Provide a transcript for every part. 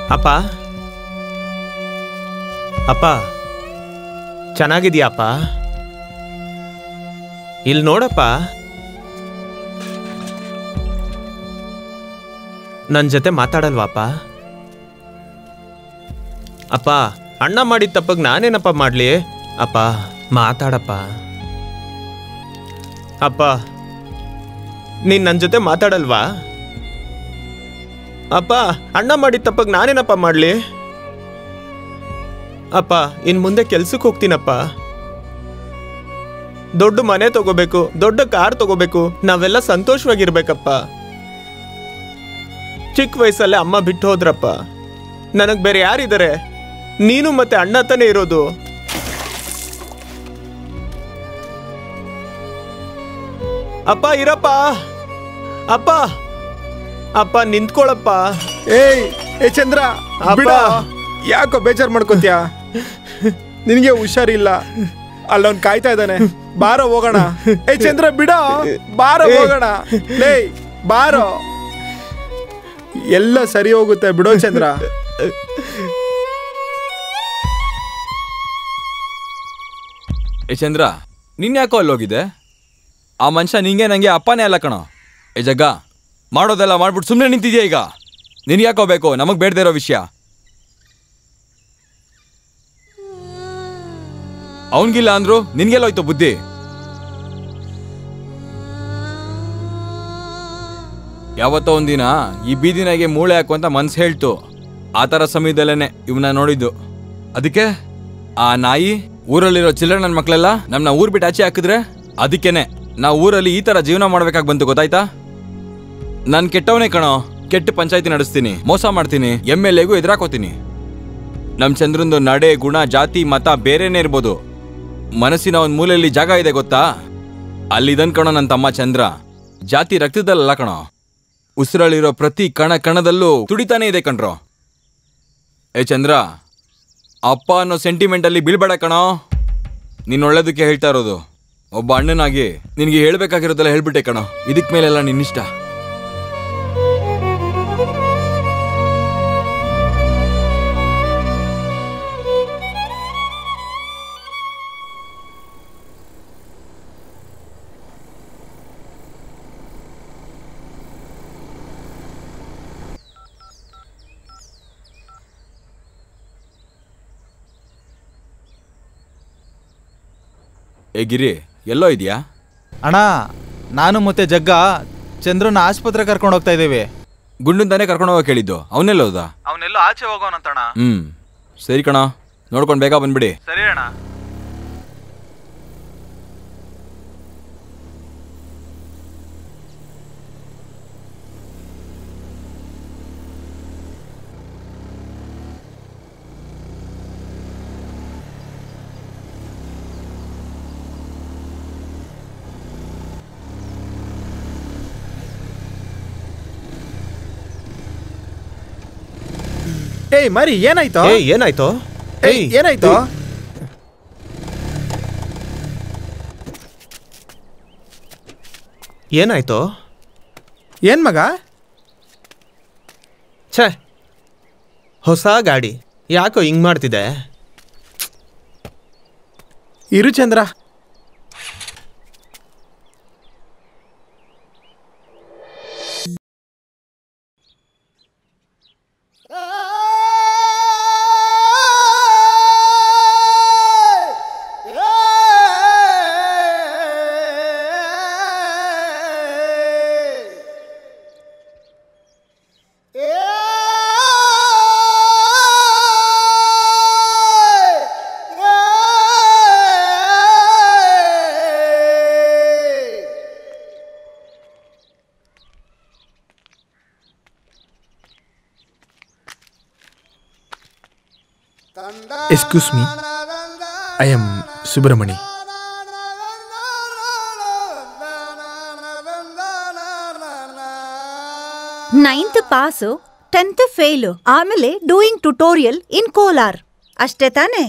ಅಪ್ಪ ಅಪ್ಪ ಚೆನ್ನಾಗಿದ್ಯಾಪ್ಪ ಇಲ್ಲಿ ನೋಡಪ್ಪ ನನ್ನ ಜೊತೆ ಮಾತಾಡಲ್ವಾಪ್ಪ ಅಪ್ಪ ಅಣ್ಣ ಮಾಡಿದ ತಪ್ಪಗೆ ನಾನೇನಪ್ಪ ಮಾಡಲಿ ಅಪ್ಪ ಮಾತಾಡಪ್ಪ ಅಪ್ಪ ನೀನ್ ನನ್ನ ಜೊತೆ ಮಾತಾಡಲ್ವಾ ಅಪ್ಪ ಅಣ್ಣ ಮಾಡಿದ ತಪ್ಪಗೆ ನಾನೇನಪ್ಪ ಮಾಡಲಿ ಅಪ್ಪ ಇನ್ ಮುಂದೆ ಕೆಲ್ಸಕ್ಕೆ ಹೋಗ್ತೀನಪ್ಪ ದೊಡ್ಡ ಮನೆ ತಗೋಬೇಕು ದೊಡ್ಡ ಕಾರ್ ತಗೋಬೇಕು ನಾವೆಲ್ಲ ಸಂತೋಷವಾಗಿರ್ಬೇಕಪ್ಪ ಚಿಕ್ಕ ವಯಸ್ಸಲ್ಲೇ ಅಮ್ಮ ಬಿಟ್ಟು ಹೋದ್ರಪ್ಪ ನನಗ್ ಬೇರೆ ಯಾರಿದ್ದಾರೆ ನೀನು ಮತ್ತೆ ಅಣ್ಣ ತಾನೇ ಇರೋದು ಅಪ್ಪ ಇರಪ್ಪ ಅಪ್ಪ ಅಪ್ಪ ನಿಂತ್ಕೊಳಪ್ಪ ಏಯ್ ಏ ಚಂದ್ರ ಅಪ್ಪ. ಬಿಡ ಯಾಕೋ ಬೇಜಾರ್ ಮಾಡ್ಕೊತ್ಯಾ ನಿನಗೆ ಹುಷಾರಿಲ್ಲ ಅಲ್ಲವ್ನ್ ಕಾಯ್ತಾ ಇದ್ದಾನೆ ಬಾರೋ ಹೋಗೋಣ ಏ ಚಂದ್ರ ಬಿಡ ಬಾರೋ ಏಯ್. ಹೋಗೋಣ ಲೇಯ್ ಬಾರೋ ಎಲ್ಲ ಸರಿ ಹೋಗುತ್ತೆ ಬಿಡೋ ಚಂದ್ರ ಏ ಚಂದ್ರ ನಿನ್ ಯಾಕೋ ಅಲ್ಲೋಗಿದೆ ಆ ಮನುಷ್ಯ ನಿಂಗೆ ನಂಗೆ ಅಪ್ಪನೇ ಅಲ್ಲ ಕಣೋ ಏ ಜಗ್ಗ ಮಾಡೋದೆಲ್ಲ ಮಾಡ್ಬಿಟ್ಟು ಸುಮ್ಮನೆ ನಿಂತಿದ್ಯಾ ಈಗ ನಿನ್ ಯಾಕೋ ಬೇಕು ನಮಗ್ ಬೇಡದೇ ಇರೋ ವಿಷಯ ಅವನ್ಗಿಲ್ಲ ಅಂದ್ರು ನಿನ್ಗೆಲ್ಲೋಯ್ತು ಬುದ್ಧಿ ಯಾವತ್ತೋ ಒಂದಿನ ಈ ಬೀದಿನಾಗೆ ಮೂಳೆ ಹಾಕು ಅಂತ ಮನ್ಸು ಹೇಳ್ತು ಆ ಥರ ಸಮಯದಲ್ಲೇನೆ ಇವನ್ನ ನೋಡಿದ್ದು ಅದಕ್ಕೆ ಆ ನಾಯಿ ಊರಲ್ಲಿರೋ ಚಿಲ್ಲರೆ ನನ್ನ ಮಕ್ಕಳೆಲ್ಲ ನಮ್ಮನ್ನ ಊರ್ ಬಿಟ್ಟು ಆಚೆ ಹಾಕಿದ್ರೆ ಅದಕ್ಕೇನೆ ನಾವು ಊರಲ್ಲಿ ಈ ಥರ ಜೀವನ ಮಾಡ್ಬೇಕಾಗಿ ಬಂತು ಗೊತ್ತಾಯ್ತಾ ನಾನು ಕೆಟ್ಟವನೇ ಕಣೋ ಕೆಟ್ಟ ಪಂಚಾಯತಿ ನಡೆಸ್ತೀನಿ ಮೋಸ ಮಾಡ್ತೀನಿ ಎಮ್ ಎಲ್ ಎಗೂ ಎದುರಾಕೋತೀನಿ ನಮ್ಮ ಚಂದ್ರಂದು ನಡೆ ಗುಣ ಜಾತಿ ಮತ ಬೇರೆನೇ ಇರ್ಬೋದು ಮನಸ್ಸಿನ ಒಂದು ಮೂಲೆಯಲ್ಲಿ ಜಾಗ ಇದೆ ಗೊತ್ತಾ ಅಲ್ಲಿದನ್ ಕಣೋ ನನ್ನ ತಮ್ಮ ಚಂದ್ರ ಜಾತಿ ರಕ್ತದಲ್ಲ ಕಣೋ ಉಸಿರಲ್ಲಿರೋ ಪ್ರತಿ ಕಣ ಕಣದಲ್ಲೂ ತುಡಿತಾನೇ ಇದೆ ಕಣ್ರೋ ಏ ಚಂದ್ರ ಅಪ್ಪ ಅನ್ನೋ ಸೆಂಟಿಮೆಂಟಲ್ಲಿ ಬೀಳ್ಬೇಡ ಕಣೋ ನೀನ್ ಒಳ್ಳೇದಕ್ಕೆ ಹೇಳ್ತಾ ಇರೋದು ಒಬ್ಬ ಅಣ್ಣನಾಗಿ ನಿನಗೆ ಹೇಳ್ಬೇಕಾಗಿರೋದೆಲ್ಲ ಹೇಳ್ಬಿಟ್ಟೆ ಕಣೋ ಇದಕ್ ಮೇಲೆಲ್ಲ ನಿನ್ನಿಷ್ಟ ಏ ಗಿರಿ ಎಲ್ಲೋ ಇದೆಯಾ ಅಣ್ಣ ನಾನು ಮತ್ತೆ ಜಗ್ಗ ಚಂದ್ರನ ಆಸ್ಪತ್ರೆ ಕರ್ಕೊಂಡು ಹೋಗ್ತಾ ಇದ್ದೀವಿ ಗುಂಡನ್ ತಾನೇ ಕರ್ಕೊಂಡು ಹೋಗಕ್ಕೆ ಹೇಳಿದ್ದು ಅವನೆಲ್ಲ ಹೋದ ಅವನೆಲ್ಲೋ ಆಚೆ ಹೋಗೋನಂತಣ್ಣ ಹ್ಮ್ ಸರಿ ಕಣ ನೋಡ್ಕೊಂಡು ಬೇಗ ಬಂದ್ಬಿಡಿ ಸರಿ ಅಣ್ಣ ಏಯ್ ಮರಿ ಏನಾಯ್ತು ಏಯ್ ಏನಾಯ್ತು ಏಯ್ ಏನಾಯ್ತು ಏನಾಯ್ತು ಏನ್ ಮಗ ಛೇ ಹೊಸ ಗಾಡಿ ಯಾಕೋ ಹಿಂಗ್ ಮಾಡ್ತಿದೆ ಇರು Chandra excuse me I am Subramani ninth pass tenth fail ಆಮೇಲೆ ಡೂಯಿಂಗ್ ಟ್ಯುಟೋರಿಯಲ್ ಇನ್ ಕೋಲಾರ್ ಅಷ್ಟೇ ತಾನೇ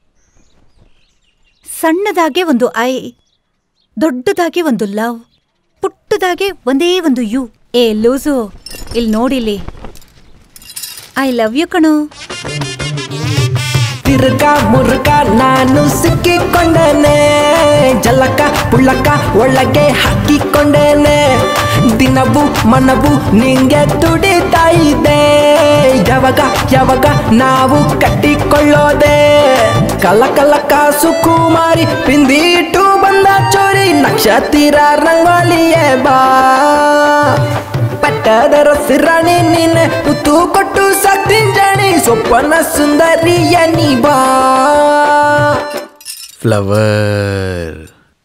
ಸಣ್ಣದಾಗೆ ಒಂದು ಐ ದೊಡ್ಡದಾಗೆ ಒಂದು ಲವ್ ಪುಟ್ಟದಾಗೆ ಒಂದೇ ಒಂದು ಯು ಏ ಲೂಸು ಇಲ್ಲಿ ನೋಡಿಲಿ ಐ ಲವ್ ಯು ಕಣೋ ತಿರುಗ ಮುರುಗ ನಾನು ಸಿಕ್ಕಿಕೊಂಡೇನೆ ಜಲಕ ಪುಳ್ಳಕ ಒಳಗೆ ಹಾಕಿಕೊಂಡೇನೆ ದಿನವು ಮನವು ನಿಂಗೆ ತುಡಿತಾ ಇದೆ ಯಾವಾಗ ಯಾವಾಗ ನಾವು ಕಟ್ಟಿಕೊಳ್ಳೋದೆ ಕಲ ಕಲ ಕಾಸು ಕುಮಾರಿ ಪಿಂದಿಟ್ಟು ಬಂದ ಚೋರಿ ನಕ್ಷತ್ರ ರಂಗೋಲಿಯೇ ಬಾ ಪಟ್ಟದರ ಸಿರಾಣಿ ನೀನೆ ಮುತ್ತು ಕೊಟ್ಟು ಸಾಕ್ತೀನಿ ಜಾಣಿ ಸೊಪ್ಪನ ಸುಂದರಿಯ ನೀ ಬಾ ಫ್ಲವರ್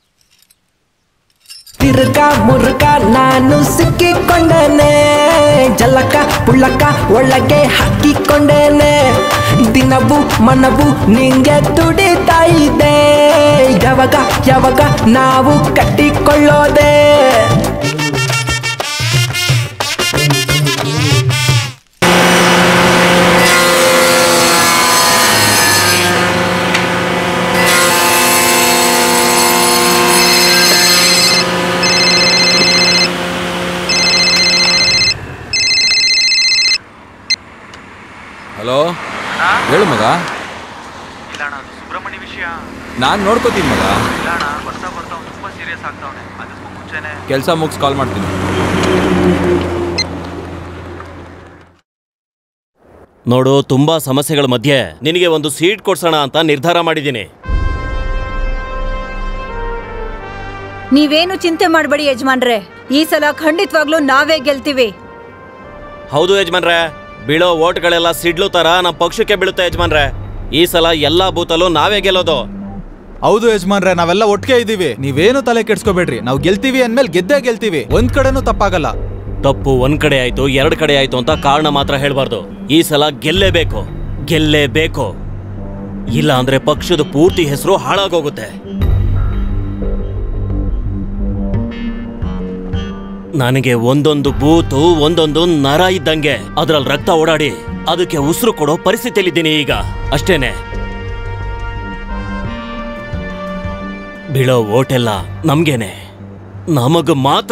ತಿರುಗ ಮುರುಗ ನಾನು ಸಿಕ್ಕಿಕೊಂಡೇನೆ ಜಲಕ ಪುಳ್ಳಕ ಒಳಗೆ ಹಾಕಿಕೊಂಡೇನೆ ದಿನವು ಮನವು ನಿಂಗೆ ತುಡಿತಾ ಇದೆ ಯಾವಾಗ ಯಾವಾಗ ನಾವು ಕಟ್ಟಿಕೊಳ್ಳೋದೆ ಹಲೋ ಹೇಳು ಮಗ ಸುಬ್ರಹ್ಮಣ್ಯ ವಿಷಯ ನಾನು ನೋಡ್ಕೋತೀನಿ ಮಗ ಇಲ್ಲ ಅಣ್ಣ ಬರ್ತಾ ಬರ್ತಾ ಅವ್ನು ತುಂಬಾ ಸೀರಿಯಸ್ ಆಗ್ತಾವನೆ ಅದಕ್ಕೂ ಮುಂಚೆನೆ ಕೆಲಸ ಮುಗಿಸ್ ಕಾಲ್ ಮಾಡ್ತೀನಿ ನೋಡು ತುಂಬಾ ಸಮಸ್ಯೆಗಳ ಮಧ್ಯೆ ನಿನಗೆ ಒಂದು ಸೀಟ್ ಕೊಡ್ಸೋಣ ಅಂತ ನಿರ್ಧಾರ ಮಾಡಿದ್ದೀನಿ ನೀವೇನು ಚಿಂತೆ ಮಾಡಬೇಡಿ ಯಜಮಾನ್ರೆ ಈ ಸಲ ಖಂಡಿತವಾಗ್ಲೂ ನಾವೇ ಗೆಲ್ತೀವಿ ಹೌದು ಯಜಮಾನ್ರೆ ಬೀಳೋ ಓಟ್ಗಳೆಲ್ಲ ಸಿಡ್ಲು ತರ ನಮ್ಮ ಪಕ್ಷಕ್ಕೆ ಬೀಳುತ್ತೆ ಯಜಮಾನ್ರೆ ಈ ಸಲ ಎಲ್ಲಾ ಬೂತಲ್ಲೂ ನಾವೇ ಗೆಲ್ಲೋದು ಹೌದು ಯಜಮಾನ್ರೆ ನಾವೆಲ್ಲ ಒಟ್ಟಿಗೆ ಇದ್ದೀವಿ ನೀವೇನು ತಲೆ ಕೆಡ್ಸ್ಕೋಬೇಡ್ರಿ ನಾವು ಗೆಲ್ತೀವಿ ಅಂದ್ಮೇಲೆ ಗೆದ್ದೇ ಗೆಲ್ತೀವಿ ಒಂದ್ ಕಡೆನೂ ತಪ್ಪಾಗಲ್ಲ ತಪ್ಪು ಒಂದ್ ಕಡೆ ಆಯ್ತು ಎರಡ್ ಕಡೆ ಆಯ್ತು ಅಂತ ಕಾರಣ ಮಾತ್ರ ಹೇಳ್ಬಾರ್ದು ಈ ಸಲ ಗೆಲ್ಲೇಬೇಕು ಗೆಲ್ಲೇಬೇಕು ಇಲ್ಲ ಅಂದ್ರೆ ಪಕ್ಷದ ಪೂರ್ತಿ ಹೆಸರು ಹಾಳಾಗೋಗುತ್ತೆ ನನಗೆ ಒಂದೊಂದು ಬೂತು ಒಂದೊಂದು ನರ ಇದ್ದಂಗೆ ಅದ್ರಲ್ಲಿ ರಕ್ತ ಓಡಾಡಿ ಅದಕ್ಕೆ ಉಸಿರು ಕೊಡೋ ಪರಿಸ್ಥಿತಿಯಲ್ಲಿದ್ದೀನಿ ಈಗ ಅಷ್ಟೇನೆ ಬೀಳೋ ಓಟೆಲ್ಲ ನಮ್ಗೇನೆ ನಮಗ ಮಾತ್ರ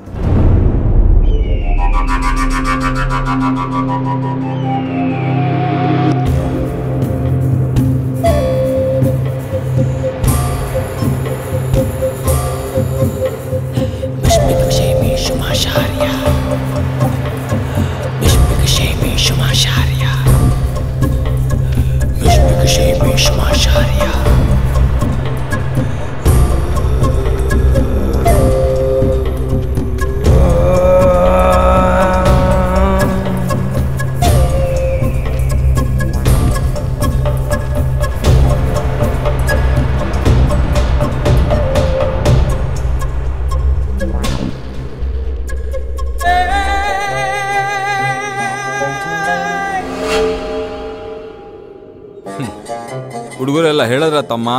ಹುಡುಗರೆಲ್ಲ ಹೇಳಿದ್ರ ತಮ್ಮ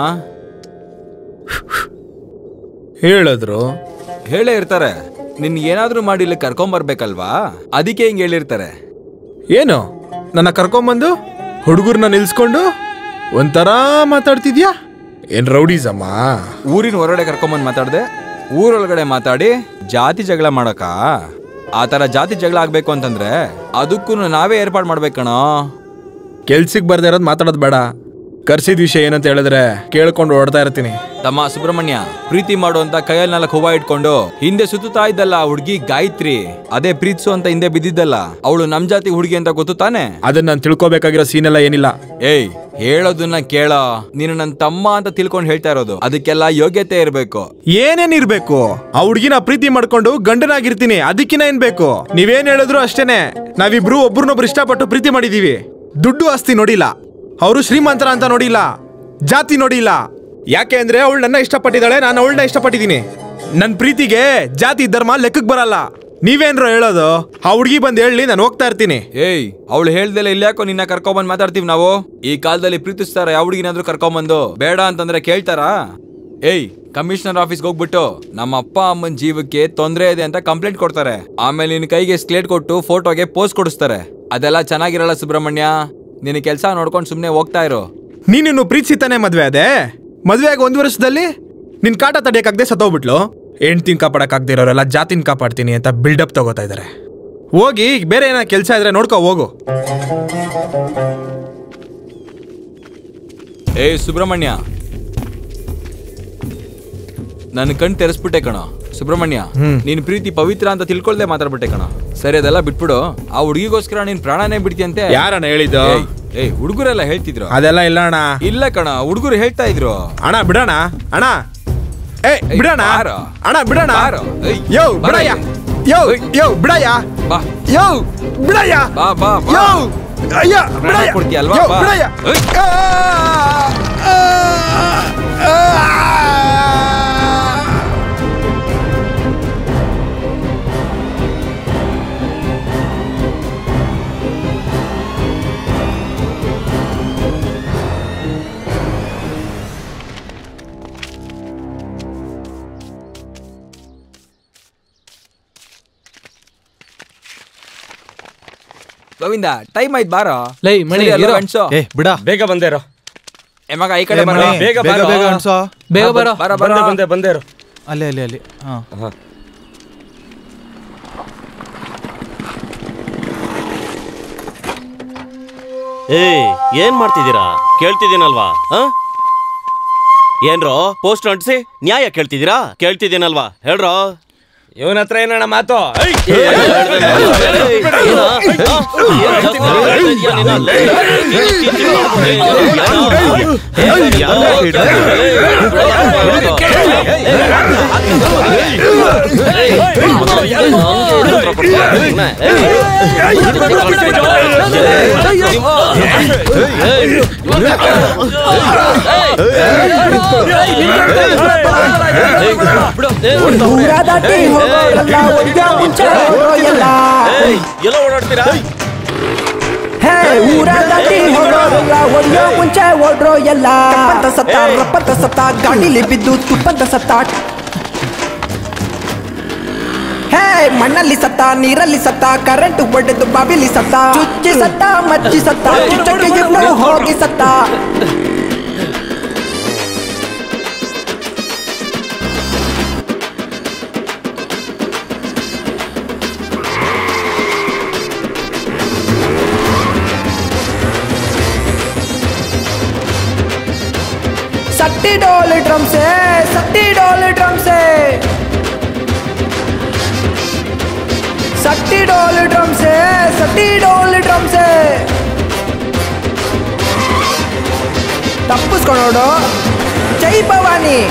ಹೇಳಿದ್ರು ಹೇಳೇ ಇರ್ತಾರೆ ನಿನ್ ಏನಾದ್ರೂ ಮಾಡಿ ಇಲ್ಲಿ ಕರ್ಕೊಂಬರ್ಬೇಕಲ್ವಾ ಅದಕ್ಕೆ ಹಿಂಗ್ ಹೇಳಿರ್ತಾರೆ ಏನು ನನ್ನ ಕರ್ಕೊಂಬಂದು ಹುಡುಗರ್ನ ನಿಲ್ಸ್ಕೊಂಡು ಒಂಥರ ಮಾತಾಡ್ತಿದ್ಯಾ ಏನ್ ರೌಡೀಸಮ್ಮ ಊರಿನ ಹೊರಗಡೆ ಕರ್ಕೊಂಬಂದ್ ಮಾತಾಡ್ದೆ ಊರೊಳಗಡೆ ಮಾತಾಡಿ ಜಾತಿ ಜಗಳ ಮಾಡಕ ಆ ತರ ಜಾತಿ ಜಗಳ ಆಗ್ಬೇಕು ಅಂತಂದ್ರೆ ಅದಕ್ಕೂ ನಾವೇ ಏರ್ಪಾಡು ಮಾಡ್ಬೇಕಣೋ ಕೆಲ್ಸಕ್ಕೆ ಬರ್ದೇ ಇರೋದು ಮಾತಾಡೋದು ಬೇಡ ಕರ್ಸಿದ ವಿಷಯ ಏನಂತ ಹೇಳಿದ್ರೆ ಕೇಳ್ಕೊಂಡು ಓಡ್ತಾ ಇರ್ತೀನಿ ತಮ್ಮ ಸುಬ್ರಹ್ಮಣ್ಯ ಪ್ರೀತಿ ಮಾಡುವಂತ ಕೈಯಲ್ಲಿ ನಾಲ್ಕು ಹೂವ ಇಟ್ಕೊಂಡು ಹಿಂದೆ ಸುತ್ತುತ್ತಾ ಇದ್ದಲ್ಲ ಆ ಹುಡ್ಗಿ ಗಾಯತ್ರಿ ಅದೇ ಪ್ರೀತಿಸು ಅಂತ ಹಿಂದೆ ಬಿದ್ದಿದ್ದಲ್ಲ ಅವಳು ನಮ್ ಜಾತಿ ಹುಡುಗಿ ಅಂತ ಗೊತ್ತು ತಾನೆ ಅದನ್ನ ನಾನು ತಿಳ್ಕೊಬೇಕಾಗಿರೋ ಸೀನ್ ಎಲ್ಲ ಏನಿಲ್ಲ ಏಯ್ ಹೇಳೋದನ್ನ ಕೇಳ ನೀನು ನನ್ನ ತಮ್ಮ ಅಂತ ತಿಳ್ಕೊಂಡು ಹೇಳ್ತಾ ಇರೋದು ಅದಕ್ಕೆಲ್ಲ ಯೋಗ್ಯತೆ ಇರಬೇಕು ಏನೇನ್ ಇರ್ಬೇಕು ಆ ಹುಡ್ಗಿನ ಪ್ರೀತಿ ಮಾಡ್ಕೊಂಡು ಗಂಡನಾಗಿರ್ತೀನಿ ಅದಕ್ಕಿನ ಏನ್ ಬೇಕು ನೀವೇನ್ ಹೇಳಿದ್ರು ಅಷ್ಟೇನೆ ನಾವಿಬ್ರು ಒಬ್ರನ್ನೊಬ್ರು ಇಷ್ಟಪಟ್ಟು ಪ್ರೀತಿ ಮಾಡಿದೀವಿ ದುಡ್ಡು ಆಸ್ತಿ ನೋಡಿಲ್ಲ ಅವರು ಶ್ರೀಮಂತರ ಅಂತ ನೋಡಿಲ್ಲ ಜಾತಿ ನೋಡಿಲ್ಲ ಯಾಕೆ ಅಂದ್ರೆ ಅವಳು ನನ್ನ ಇಷ್ಟಪಟ್ಟಿದ್ದಾಳೆ ನಾನು ಅವಳನ್ನ ಇಷ್ಟಪಟ್ಟಿದ್ದೀನಿ ನನ್ನ ಪ್ರೀತಿಗೆ ಜಾತಿ ಧರ್ಮ ಲೆಕ್ಕಕ್ಕೆ ಬರಲ್ಲ ನೀವೇನ್ರೋ ಹೇಳೋದು ಆ ಹುಡ್ಗಿ ಬಂದು ಹೇಳಿ ನಾನು ಹೋಗ್ತಾ ಇರ್ತೀನಿ ಏಯ್ ಅವಳು ಹೇಳ್ದೆಲ್ಲ ಇಲ್ಯಾಕೋ ನಿನ್ನ ಕರ್ಕೊಂಬಂದ್ ಮಾತಾಡ್ತೀವಿ ನಾವು ಈ ಕಾಲದಲ್ಲಿ ಪ್ರೀತಿಸ್ತಾರ ಯಾವ ಹುಡುಗಿನಾದ್ರೂ ಕರ್ಕೊಂಬಂದು ಬೇಡ ಅಂತಂದ್ರೆ ಕೇಳ್ತಾರಾ ಏಯ್ ಕಮಿಷನರ್ ಆಫೀಸ್ಗೆ ಹೋಗ್ಬಿಟ್ಟು ನಮ್ಮ ಅಪ್ಪ ಅಮ್ಮನ ಜೀವಕ್ಕೆ ತೊಂದರೆ ಇದೆ ಅಂತ ಕಂಪ್ಲೇಂಟ್ ಕೊಡ್ತಾರೆ ಆಮೇಲೆ ನಿನ್ನ ಕೈಗೆ ಸ್ಲೇಟ್ ಕೊಟ್ಟು ಫೋಟೋಗೆ ಪೋಸ್ಟ್ ಕೊಡಿಸ್ತಾರೆ ಅದೆಲ್ಲ ಚೆನ್ನಾಗಿರಲ್ಲ ಸುಬ್ರಹ್ಮಣ್ಯ ನಿನ್ನ ಕೆಲಸ ನೋಡ್ಕೊಂಡು ಸುಮ್ಮನೆ ಹೋಗ್ತಾ ಇರು ನೀನಿನ್ನು ಪ್ರೀತಿಸಿ ತಾನೇ ಮದ್ವೆ ಅದೇ ಮದ್ವೆ ಆಗಿ ಒಂದು ವರ್ಷದಲ್ಲಿ ನಿನ್ ಕಾಟ ತಡೆಯಕ್ಕಾಗದೆ ಸತ್ತೋಗ್ಬಿಟ್ಲು ಹೆಂಡ್ತಿನ ಕಾಪಾಡಕ್ಕಾಗದೆ ಇರೋರೆಲ್ಲ ಜಾತಿನ ಕಾಪಾಡ್ತೀನಿ ಅಂತ ಬಿಲ್ಡಪ್ ತಗೋತಾ ಇದ್ದಾರೆ ಹೋಗಿ ಈಗ ಬೇರೆ ಏನೋ ಕೆಲಸ ಇದ್ರೆ ನೋಡ್ಕೋ ಹೋಗು ಏ ಸುಬ್ರಹ್ಮಣ್ಯ ನನ್ನ ಕಣ್ ತೆರೆಸ್ಬಿಟ್ಟೆ ಕಣ ಸುಬ್ರಹ್ಮಣ್ಯ ನೀನ್ ಪ್ರೀತಿ ಪವಿತ್ರ ಅಂತ ತಿಳ್ಕೊಳ್ದೆ ಮಾತಾಡ್ಬಿಟ್ಟೆ ಕಣ ಸರಿ ಅದೆಲ್ಲ ಬಿಟ್ಬಿಡು ಆ ಹುಡುಗಿಗೋಸ್ಕರ ನೀನ್ ಪ್ರಾಣನೇ ಬಿಡ್ತೀಯಂತೆ ಯಾರಣ್ಣ ಹೇಳಿದ್ದು ಏಯ್, ಏಯ್ ಹುಡುಗರೆಲ್ಲ ಹೇಳ್ತಿದ್ರು ಅದೆಲ್ಲ ಇಲ್ಲ ಅಣ್ಣ ಇಲ್ಲ ಕಣ ಹುಡುಗರು ಹೇಳ್ತಾ ಇದ್ರು ಅಣ್ಣ ಬಿಡೋಣ ಅಣ್ಣ ಏ ಏಯ್, ಬಿಡೋಣ ಬಾರೋ. ಅಣ್ಣ ಬಿಡೋಣ ಬಾರೋ. ಏಯ್, ಯೋ ಬಾರೋ ಬಿಡಯ್ಯ ಇಲ್ಲಿ. ಯೋ ಏಯ್. ಯೋ ಬಿಡಯ್ಯ ಬಾ ಯೋ ಬಿಡಯ್ಯ ಬಾ ಬಾ ಬಾ ಯೋ ಅಯ್ಯ ಪ್ರಾಣ ಬಿಡಯ್ಯ ಕೊಡ್ತೀಯಲ್ವಾ? ಯೋ ಬಾ. ಬಿಡಯ್ಯ ಏಯ್. ಆ, ಆ, ಆ, ಆ. ಗೋವಿಂದ ಟೈಮ್ ಆಯ್ತು ಬಾರೋ ಲೈ, ಮಣಿ, ಸರಿ, ಅಲ್ವಾ ಇರೋ. ಗಂಡ್ಸು? ಏ ಬಿಡ ಬೇಗ ಬಂದೇರೋ ಏ ಮಗ ಈ ಕಡೆ ಏ, ಬರೋ. ಮಣಿ, ಬೇಗ ಬೇಗ ಬಾರೋ. ಬೇಗ ಅನ್ಸೋ ಬೇಗ ಬರೋ ಬಾರೋ, ಬಂದೆ ಬಾರೋ. ಬಂದೆ ಬಂದೇರೋ ಅಲ್ಲಿ ಅಲ್ಲಿ ಅಲ್ಲಿ ಹಾ ಏ ಏನ್ ಮಾಡ್ತಿದ್ದೀರಾ ಕೇಳ್ತಿದ್ದೀನಲ್ವಾ ಆ? ಏನ್ರೋ ಪೋಸ್ಟ್ ಅಂಟಿಸಿ ನ್ಯಾಯ ಕೇಳ್ತಿದ್ದೀರಾ ಕೇಳ್ತಿದ್ದೀನಲ್ವಾ ಹೇಳ್ರೋ ಇವನ ಹತ್ರ ಏನಣ್ಣ ಮಾತು ಏಯ್! ದೂರ ದಾಟಿ ಹೋಗೋರಲ್ಲ ಒಂದೇ ಮುಂಚೆ ಹೋಗೋಯಲ್ಲ ಎಲ್ಲ ಓಡಾಡ್ತೀರಾ ಹೇ ಊರ ದಾಟಿ ಹೋಗೋರಲ್ಲ ಒಂದೇ ಮುಂಚೆ ಓಡ್ರೋ ಎಲ್ಲ ರಪ್ಪಂತ ಸತ್ತ ರಪ್ಪಂತ ಸತ್ತ ಗಾಡಿಲಿ ಬಿದ್ದು ತುಪ್ಪಂತ ಸತ್ತ ಹೇ ಮಣ್ಣಲ್ಲಿ ಸತ್ತ ನೀರಲ್ಲಿ ಸತ್ತ ಕರೆಂಟ್ ಒಡೆದು ಬಾಬಿಲಿ ಸತ್ತ ಚುಚ್ಚಿ ಸತ್ತ ಮಚ್ಚಿ ಸತ್ತ ಚುಚ್ಚಕ್ಕೆ ಇಬ್ರು ಹೋಗಿ ಸತ್ತ ಸಟ್ಟಿ ಡೋಲ್ ಡ್ರಮ್ಸೆ ಸಟ್ಟಿ ಡೋಲ್ ಡ್ರಮ್ಸೆ ಸಟ್ಟಿ ಡೋಲ್ ಡ್ರಮ್ಸೆ ಸಟ್ಟಿ ಡೋಲ್ ಡ್ರಮ್ಸೆ ತಪ್ಪಿಸ್ಕೊಂಡೋಡು ಜೈ ಭವಾನಿ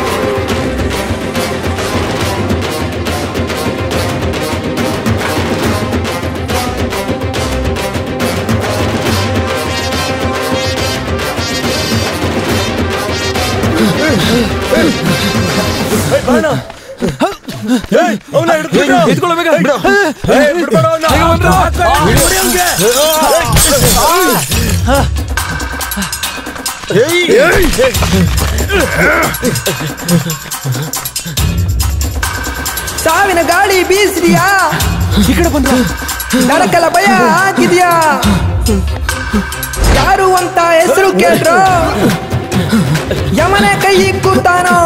ಸಾವಿನ ಗಾಳಿ ಬೀಸಿದ್ಯಾ ಈ ಕಡೆ ಬಂದ ನಡಕಲ ಭಯ ಹಾಕಿದ್ಯಾ ಯಾರು ಅಂತ ಹೆಸರು ಕೇಳ್ರು ಯಮನೆ ಕೈ ಕೂತಾನೋ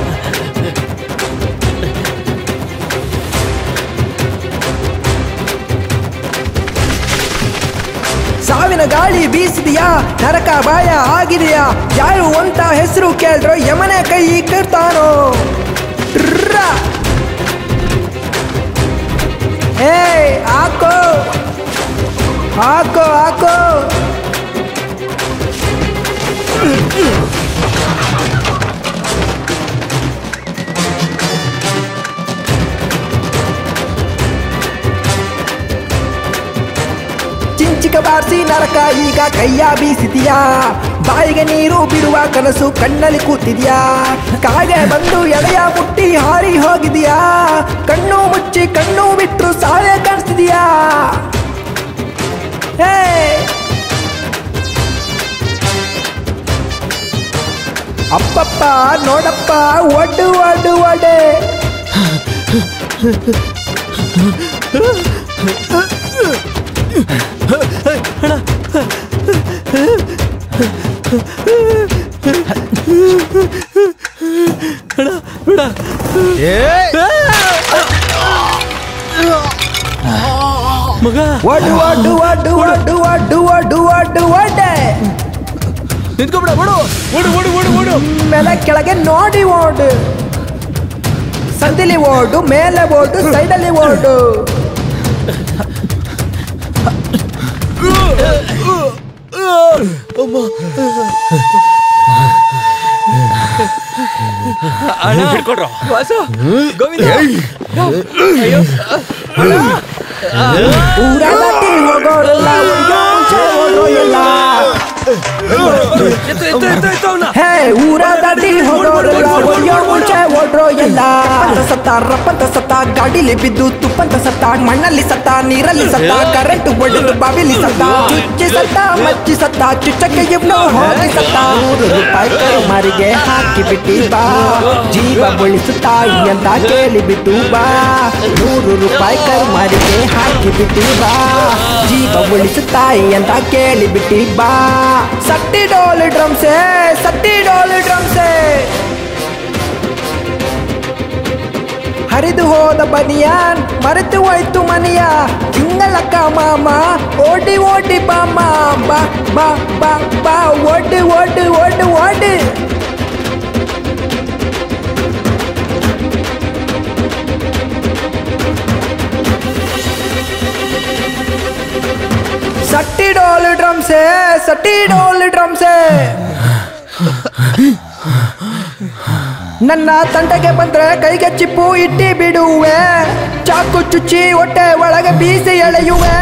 ಸಾವಿನ ಗಾಳಿ ಬೀಸಿದೆಯಾ ನರಕ ಬಾಯ ಆಗಿದೆಯಾ ಯಾರು ಅಂತ ಹೆಸರು ಕೇಳ್ರು ಯಮನೆ ಕೈ ಕಟ್ತಾನೋ ಟ್ರ. ಏ ಹಾಕೋ ಹಾಕೋ ಹಾಕೋ ಚಿಂಚಿಕ ಬಾರಿಸಿ ನರಕ ಈಗ ಕೈಯ ಬೀಸಿದ್ಯಾ ಬಾಯಿಗೆ ನೀರು ಬಿಡುವ ಕನಸು ಕಣ್ಣಲ್ಲಿ ಕೂತಿದ್ಯಾ ಕಾಗೆ ಬಂದು ಎಳೆಯ ಮುಟ್ಟಿ ಹಾರಿ ಹೋಗಿದ್ಯಾ ಕಣ್ಣು ಮುಚ್ಚಿ ಕಣ್ಣು ಬಿಟ್ಟು ಸಾಳೆ ಕಾಣಿಸ್ತಿದ್ಯಾ ಹೇ ಅಪ್ಪಪ್ಪ ನೋಡಪ್ಪ ಒಡ್ಡು ಒಡ್ಡು ಒಡೆ ಏ ಮಗ ಒಡು ಒಡು ಒಡು ಒಡು ಒಡು ಒಡು ಒಡು ಒಡೆ ನಿಂತ್ಕೊಬಿಡ ಬಿಡು ಓಡು ಓಡು ಓಡು ಓಡು ಮೇಲೆ ಕೆಳಗೆ ನೋಡಿ ಓಡು ಸಂದಿಲಿ ಓಡು ಮೇಲೆ ಓಡು ಸೈಡಲ್ಲಿ ಓಡು ಹಿಡ್ಕೊಡ್ರೋ ಊರ ದಾಟಿ ಹೋಗೋರೆಲ್ಲ ಊರಿಗೆ ಮುಂಚೆ ಹೋದ್ರು ಎಲ್ಲ ಹೇ ಊರ ದಾಟಿ ಹೋಗೋರೆಲ್ಲ ಊರಿಗೆ ಮುಂಚೆ ಓಡ್ರೋ ಎಲ್ಲ ರಪ್ಪಂತ ಸತ್ತ ರಪ್ಪಂತ ಸತ್ತ ಗಾಡಿಲಿ ಬಿದ್ದು ತುಪ್ಪಂತ ಸತ್ತ ಮಣ್ಣಲ್ಲಿ ಸತ್ತ ನೀರಲ್ಲಿ ಸತ್ತ ಕರೆಂಟ್ ಒಡೆದು ಬಾವಿಲಿ ಸತ್ತ ಚುಚ್ಚಿ ಸತ್ತ ಮಚ್ಚಿ ಸತ್ತ ಚುಚ್ಚಕ್ಕೆ ಇವ್ನು ಹೋಗಿ ಸತ್ತ ನೂರು ರೂಪಾಯಿ ಕೈ ಮಾರಿಗೆ ಹಾಕಿ ಬಿಟ್ಟಿ ಬಾ ಜೀವ ಉಳಿಸುತ್ತಾಯಿ ಅಂತ ಕೇಳಿ ಬಿಟ್ಟು ಬಾ ನೂರು ರೂಪಾಯಿ ಕೈ ಮಾರಿಗೆ ಹಾಕಿ ಬಿಟ್ಟಿ ಬಾ ಜೀವ ಉಳಿಸುತ್ತಾಯಿ ಅಂತ ಕೇಳಿ ಬಿಟ್ಟಿ ಬಾ ಸಟ್ಟಿ ಡೋಲು ಡ್ರಮ್ಸೆ ಸಟ್ಟಿ ಡೋಲು ಡ್ರಮ್ಸೆ ಹರಿದು ಹೋದ ಬನಿಯಾನ್ ಮರೆತು ಹೋಯ್ತು ಮನಿಯ ತಿಂಗಳಕ್ಕ ಮಾಮ ಓಡಿ ಓಡಿ ಬಾಮ ಬಾ ಬಾ ಬಾ ಬಾ ಓಡಿ ಓಡಿ ಓಡಿ ಓಡಿ ಸಟ್ಟಿ ಡೋಲು ಡ್ರಮ್ಸೆ ಸಟ್ಟಿ ಡೋಲು ಡ್ರಮ್ಸೆ ನನ್ನ ತಂಟೆಗೆ ಬಂದ್ರೆ ಕೈಗೆ ಚಿಪ್ಪು ಇಟ್ಟಿ ಬಿಡುವೆ ಚಾಕು ಚುಚ್ಚಿ ಹೊಟ್ಟೆ ಒಳಗೆ ಬೀಸಿ ಎಳೆಯುವೆ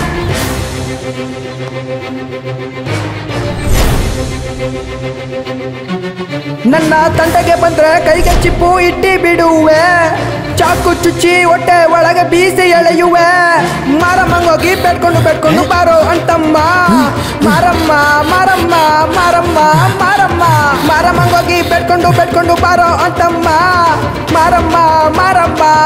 ನನ್ನ ತಂಟೆಗೆ ಬಂದ್ರೆ ಕೈಗೆ ಚಿಪ್ಪು ಇಟ್ಟಿ ಬಿಡುವೆ ಚಾಕು ಚುಚ್ಚಿ ಹೊಟ್ಟೆ ಒಳಗೆ ಬೀಸಿ ಎಳೆಯುವೆ ಮಾರಮ್ಮಂಗೋಗಿ ಬೆಡ್ಕೊಂಡು ಬೆಡ್ಕೊಂಡು ಬಾರೋ ಅಂತಮ್ಮ ಮಾರಮ್ಮ ಮಾರಮ್ಮ ಮಾರಮ್ಮ ಮಾರಮ್ಮ ಮಾರಮ್ಮಂಗೋಗಿ ಬೆಡ್ಕೊಂಡು ಬೆಡ್ಕೊಂಡು ಬಾರೋ ಅಂತಮ್ಮ ಮಾರಮ್ಮ ಮಾರಮ್ಮ